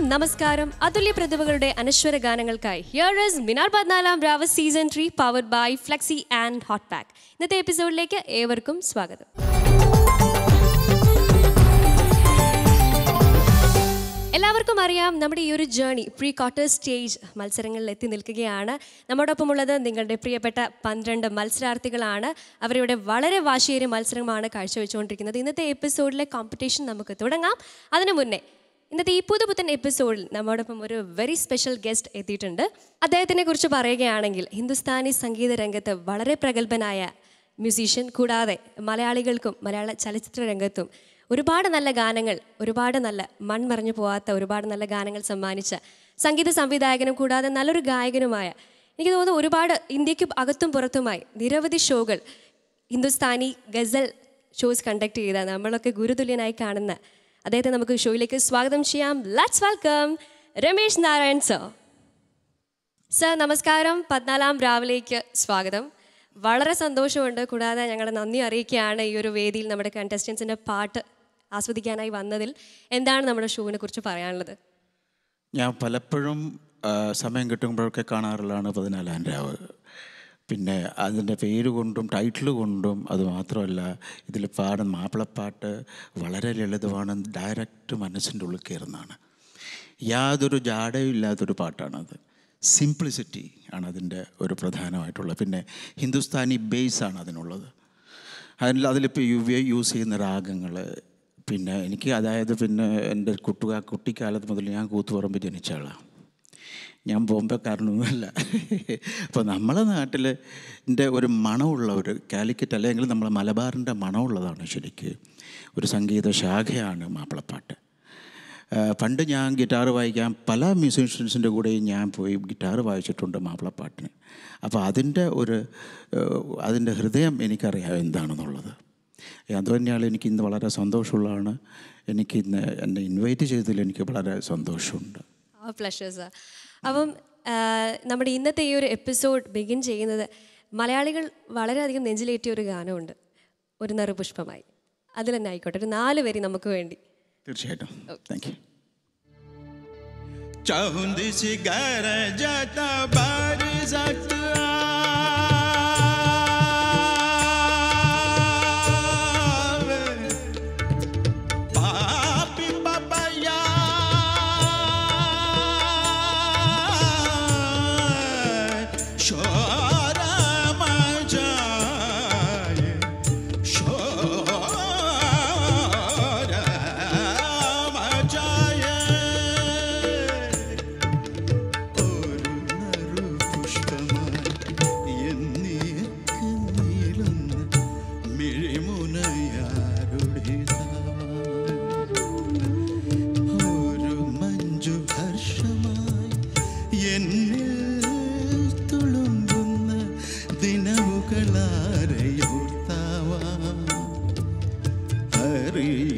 നമസ്കാരം അതുല്യ പ്രതിഭകളുടെ അനശ്വര ഗാനങ്ങൾക്കായി here is Minar Pathinalam Raavu season three powered by Flexi and Hot Pack ഇന്നത്തെ എപ്പിസോഡിലേക്ക് ഏവർക്കും സ്വാഗതം എല്ലാവർക്കും അറിയാം നമ്മുടെ ഈ ഒരു ജേണി പ്രീ ക്വാർട്ടർ സ്റ്റേജ് മത്സരങ്ങളിൽ എത്തി നിൽക്കുകയാണ് നമ്മോടൊപ്പമുള്ളത് നിങ്ങളുടെ പ്രിയപ്പെട്ട പന്ത്രണ്ട് മത്സരാർത്ഥികളാണ് അവരിവിടെ വളരെ വാശിയേറിയ മത്സരമാണ് കാഴ്ചവെച്ചുകൊണ്ടിരിക്കുന്നത് ഇന്നത്തെ എപ്പിസോഡിലെ കോമ്പറ്റീഷൻ നമുക്ക് തുടങ്ങാം അതിനു മുന്നേ ഇന്നത്തെ ഈ പുതുപുത്തൻ എപ്പിസോഡിൽ നമ്മോടൊപ്പം ഒരു വെരി സ്പെഷ്യൽ ഗസ്റ്റ് എത്തിയിട്ടുണ്ട് അദ്ദേഹത്തിനെ കുറിച്ച് പറയുകയാണെങ്കിൽ ഹിന്ദുസ്ഥാനി സംഗീത രംഗത്ത് വളരെ പ്രഗത്ഭനായ മ്യൂസീഷ്യൻ കൂടാതെ മലയാളികൾക്കും മലയാള ചലച്ചിത്ര രംഗത്തും ഒരുപാട് നല്ല ഗാനങ്ങൾ ഒരുപാട് നല്ല മൺമറഞ്ഞു പോവാത്ത ഒരുപാട് നല്ല ഗാനങ്ങൾ സമ്മാനിച്ച സംഗീത സംവിധായകനും കൂടാതെ നല്ലൊരു ഗായകനുമായ എനിക്ക് തോന്നുന്നു ഒരുപാട് ഇന്ത്യക്ക് അകത്തും പുറത്തുമായി നിരവധി ഷോകൾ ഹിന്ദുസ്ഥാനി ഗസൽ ഷോസ് കണ്ടക്ട് ചെയ്ത നമ്മളൊക്കെ ഗുരുതുല്യനായി കാണുന്ന അദ്ദേഹത്തെ നമുക്ക് ഷോയിലേക്ക് സ്വാഗതം ചെയ്യാം let's welcome Ramesh Narayan sir sir നമസ്കാരം പതിനാലാം രാവിലേക്ക് സ്വാഗതം വളരെ സന്തോഷമുണ്ട് കൂടാതെ ഞങ്ങളുടെ നന്ദി അറിയിക്കുകയാണ് ഈ ഒരു വേദിയിൽ നമ്മുടെ കണ്ടസ്റ്റൻസിൻ്റെ പാട്ട് ആസ്വദിക്കാനായി വന്നതിൽ എന്താണ് നമ്മുടെ ഷോവിനെ കുറിച്ച് പറയാനുള്ളത് ഞാൻ പലപ്പോഴും ആ, സമയം കിട്ടുമ്പോഴൊക്കെ കാണാറുള്ളതാണ് പതിനാലാം രാവ് പിന്നെ അതിൻ്റെ പേര് കൊണ്ടും ടൈറ്റിൽ കൊണ്ടും അത് മാത്രമല്ല ഇതിൽ പാടുന്ന മാപ്പിളപ്പാട്ട് വളരെ ലളിതമാണ് ഡയറക്റ്റ് മനസ്സിൻ്റെ ഉള്ളിൽ കയറുന്നതാണ് യാതൊരു ജാടയും ഇല്ലാത്തൊരു പാട്ടാണത് സിംപ്ലിസിറ്റി ആണ് അതിൻ്റെ ഒരു പ്രധാനമായിട്ടുള്ള പിന്നെ ഹിന്ദുസ്ഥാനി ബേസ് ആണ് അതിനുള്ളത് അതിൽ അതിലിപ്പോൾ യു യൂസ് ചെയ്യുന്ന രാഗങ്ങൾ പിന്നെ എനിക്ക് അതായത് പിന്നെ എൻ്റെ കുട്ടുകാ കുട്ടിക്കാലത്ത് മുതൽ ഞാൻ കൂത്തുപറമ്പ് ജനിച്ച ആളാണ് ഞാൻ ബോംബെക്കാരനൊന്നുമല്ല അപ്പോൾ നമ്മളെ നാട്ടിൽ എൻ്റെ ഒരു മണമുള്ള ഒരു കാലിക്കറ്റ് അല്ലെങ്കിൽ നമ്മളെ മലബാറിൻ്റെ മണമുള്ളതാണ് ശരിക്ക് ഒരു സംഗീത ശാഖയാണ് മാപ്പിളപ്പാട്ട് ആ, പണ്ട് ഞാൻ ഗിറ്റാർ വായിക്കാൻ പല മ്യൂസീഷ്യൻസിൻ്റെ കൂടെയും ഞാൻ പോയി ഗിറ്റാർ വായിച്ചിട്ടുണ്ട് മാപ്പിളപ്പാട്ടിന് അപ്പോൾ അതിൻ്റെ ഒരു ഏഹ്, അതിൻ്റെ ഹൃദയം എനിക്കറിയാം എന്താണെന്നുള്ളത് അതുതന്നെയാണ് എനിക്ക് ഇന്ന് വളരെ സന്തോഷമുള്ളതാണ് എനിക്ക് ഇന്ന് എന്നെ ഇൻവൈറ്റ് ചെയ്തതിൽ എനിക്ക് വളരെ സന്തോഷമുണ്ട് ആ പ്ലഷർ സർ അപ്പം ആ, നമ്മുടെ ഇന്നത്തെ ഈ ഒരു എപ്പിസോഡ് ബിഗിൻ ചെയ്യുന്നത് മലയാളികൾ വളരെയധികം നെഞ്ചിലേറ്റിയ ഒരു ഗാനമുണ്ട് ഒരു നറുപുഷ്പമായി അതിൽ തന്നെ ആയിക്കോട്ടെ ഒരു നാല് വരി നമുക്ക് വേണ്ടി തീർച്ചയായിട്ടും താങ്ക് യു चाहुंद शिगर जत बरसत आवे। पापी बबैया शोर मचाए शोर मचाए ഒരു നറു പുഷ്പമായി എന്നീക്ക് നീളുന്ന മിഴിമുനയാരുടെ ഒരു മഞ്ജു ഹർഷമായി എന്നിൽ തുളുമ്പുന്ന ദിനവുകളാരെയോർത്താവാ അറിയ